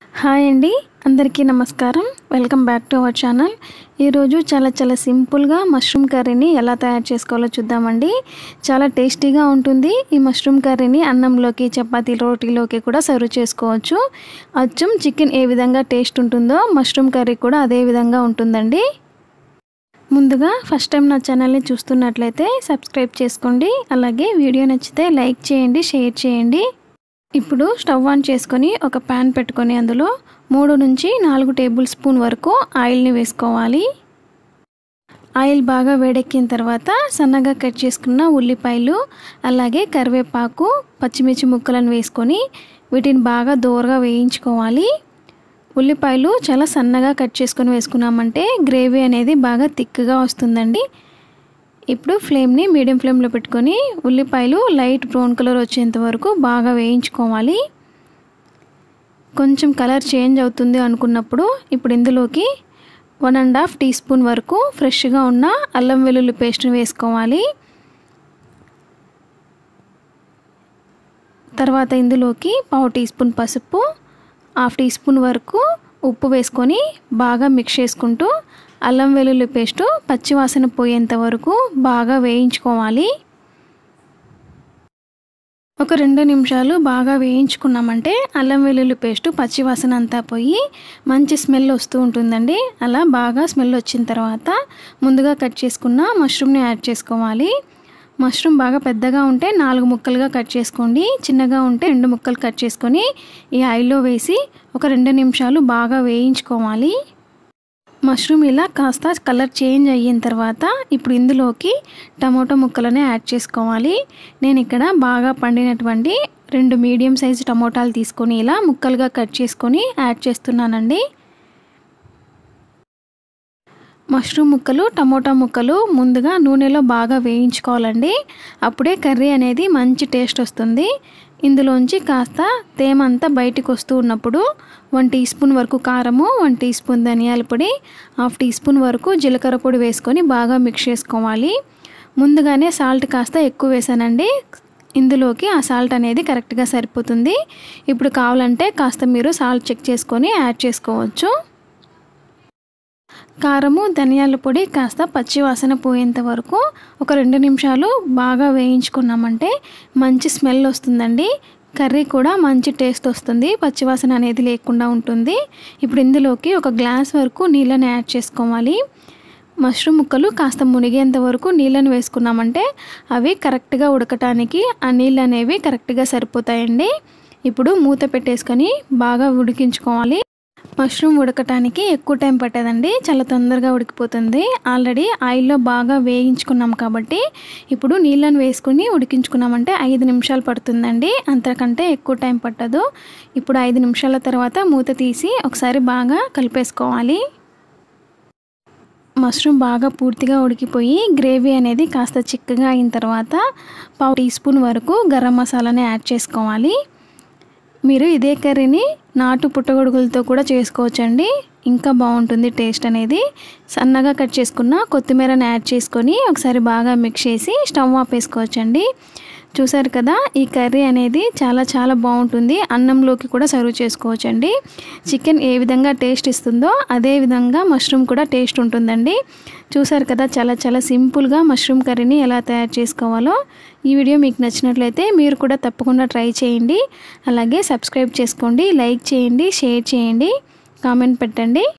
hi అండి అందరికీ నమస్కారం welcome back to our channel ఈరోజు చాలా చాలా సింపుల్గా మష్రూమ్ కర్రీని ఎలా తయారు చేసుకోవాలో చూద్దామండి చాలా టేస్టీగా ఉంటుంది ఈ మష్రూమ్ కర్రీని అన్నంలోకి చపాతీ రోటీలోకి కూడా సర్వ్ చేసుకోవచ్చు అచ్చం చికెన్ ఏ విధంగా టేస్ట్ ఉంటుందో మష్రూమ్ కర్రీ కూడా అదే విధంగా ఉంటుందండి ముందుగా ఫస్ట్ టైం నా ఛానల్ని చూస్తున్నట్లయితే సబ్స్క్రైబ్ చేసుకోండి అలాగే వీడియో నచ్చితే లైక్ చేయండి షేర్ చేయండి ఇప్పుడు స్టవ్ ఆన్ చేసుకొని ఒక ప్యాన్ పెట్టుకొని అందులో మూడు నుంచి నాలుగు టేబుల్ స్పూన్ వరకు ఆయిల్ని వేసుకోవాలి ఆయిల్ బాగా వేడెక్కిన తర్వాత సన్నగా కట్ చేసుకున్న ఉల్లిపాయలు అలాగే కరివేపాకు పచ్చిమిర్చి ముక్కలను వేసుకొని వీటిని బాగా దోరగా వేయించుకోవాలి ఉల్లిపాయలు చాలా సన్నగా కట్ చేసుకొని వేసుకున్నామంటే గ్రేవీ అనేది బాగా థిక్గా వస్తుందండి ఇప్పుడు ఫ్లేమ్ని మీడియం ఫ్లేమ్లో పెట్టుకొని ఉల్లిపాయలు లైట్ బ్రౌన్ కలర్ వచ్చేంత వరకు బాగా వేయించుకోవాలి కొంచెం కలర్ చేంజ్ అవుతుంది అనుకున్నప్పుడు ఇప్పుడు ఇందులోకి one and half teaspoon వరకు ఫ్రెష్గా ఉన్న అల్లం వెల్లుల్లి పేస్ట్ని వేసుకోవాలి తర్వాత ఇందులోకి పావు టీ స్పూన్ పసుపు హాఫ్ టీ స్పూన్ వరకు ఉప్పు వేసుకొని బాగా మిక్స్ చేసుకుంటూ అల్లం వెల్లుల్లి పేస్టు పచ్చివాసన పోయేంత వరకు బాగా వేయించుకోవాలి ఒక రెండు నిమిషాలు బాగా వేయించుకున్నామంటే అల్లం వెల్లుల్లి పేస్టు పచ్చివాసన అంతా పోయి మంచి స్మెల్ వస్తూ ఉంటుందండి అలా బాగా స్మెల్ వచ్చిన తర్వాత ముందుగా కట్ చేసుకున్న మష్రూమ్ని యాడ్ చేసుకోవాలి మష్రూమ్ బాగా పెద్దగా ఉంటే నాలుగు ముక్కలుగా కట్ చేసుకోండి చిన్నగా ఉంటే రెండు ముక్కలు కట్ చేసుకొని ఈ ఆయిల్లో వేసి ఒక రెండు నిమిషాలు బాగా వేయించుకోవాలి మష్రూమ్ ఇలా కాస్త కలర్ చేంజ్ అయిన తర్వాత ఇప్పుడు ఇందులోకి టమోటో ముక్కలని యాడ్ చేసుకోవాలి నేను ఇక్కడ బాగా పండినటువంటి రెండు మీడియం సైజు టమోటాలు తీసుకొని ఇలా ముక్కలుగా కట్ చేసుకొని యాడ్ చేస్తున్నానండి మష్రూమ్ ముక్కలు టమోటా ముక్కలు ముందుగా నూనెలో బాగా వేయించుకోవాలండి అప్పుడే కర్రీ అనేది మంచి టేస్ట్ వస్తుంది ఇందులోంచి కాస్త తేమ అంతా బయటకు వస్తూ ఉన్నప్పుడు వన్ టీ స్పూన్ వరకు కారము వన్ టీ స్పూన్ ధనియాల పొడి హాఫ్ టీ స్పూన్ వరకు జీలకర్ర పొడి వేసుకొని బాగా మిక్స్ చేసుకోవాలి ముందుగానే సాల్ట్ కాస్త ఎక్కువ వేసానండి ఇందులోకి ఆ సాల్ట్ అనేది కరెక్ట్గా సరిపోతుంది ఇప్పుడు కావాలంటే కాస్త మీరు సాల్ట్ చెక్ చేసుకొని యాడ్ చేసుకోవచ్చు కారము ధనియాల పొడి కాస్త పచ్చి వాసన పోయేంత వరకు ఒక రెండు నిమిషాలు బాగా వేయించుకున్నామంటే మంచి స్మెల్ వస్తుందండి కర్రీ కూడా మంచి టేస్ట్ వస్తుంది పచ్చివాసన అనేది లేకుండా ఉంటుంది ఇప్పుడు ఇందులోకి ఒక గ్లాస్ వరకు నీళ్ళని యాడ్ చేసుకోవాలి మష్రూమ్ ముక్కలు కాస్త మునిగేంత వరకు నీళ్ళని వేసుకున్నామంటే అవి కరెక్ట్గా ఉడకటానికి ఆ నీళ్ళు అనేవి కరెక్ట్గా సరిపోతాయండి ఇప్పుడు మూత పెట్టేసుకొని బాగా ఉడికించుకోవాలి మష్రూమ్ ఉడకటానికి ఎక్కువ టైం పట్టదండి చాలా తొందరగా ఉడికిపోతుంది ఆల్రెడీ ఆయిల్లో బాగా వేయించుకున్నాం కాబట్టి ఇప్పుడు నీళ్ళని వేసుకుని ఉడికించుకున్నామంటే ఐదు నిమిషాలు పడుతుందండి అంతకంటే ఎక్కువ టైం పట్టదు ఇప్పుడు ఐదు నిమిషాల తర్వాత మూత తీసి ఒకసారి బాగా కలిపేసుకోవాలి మష్రూమ్ బాగా పూర్తిగా ఉడికిపోయి గ్రేవీ అనేది కాస్త చిక్కగా అయిన తర్వాత పావు టీ స్పూన్ వరకు గరం మసాలాని యాడ్ చేసుకోవాలి మీరు ఇదే కర్రీని నాటు పుట్టగొడుగులతో కూడా చేసుకోవచ్చండి ఇంకా బాగుంటుంది టేస్ట్ అనేది సన్నగా కట్ చేసుకున్న కొత్తిమీరని యాడ్ చేసుకొని ఒకసారి బాగా మిక్స్ చేసి స్టవ్ ఆపేసుకోవచ్చండి చూసారు కదా ఈ కర్రీ అనేది చాలా చాలా బాగుంటుంది అన్నంలోకి కూడా సర్వ్ చేసుకోవచ్చండి చికెన్ ఏ విధంగా టేస్ట్ ఇస్తుందో అదే విధంగా మష్రూమ్ కూడా టేస్ట్ ఉంటుందండి చూసారు కదా చాలా చాలా సింపుల్గా మష్రూమ్ కర్రీని ఎలా తయారు చేసుకోవాలో ఈ వీడియో మీకు నచ్చినట్లయితే మీరు కూడా తప్పకుండా ట్రై చేయండి అలాగే సబ్స్క్రైబ్ చేసుకోండి లైక్ చేయండి షేర్ చేయండి కామెంట్ పెట్టండి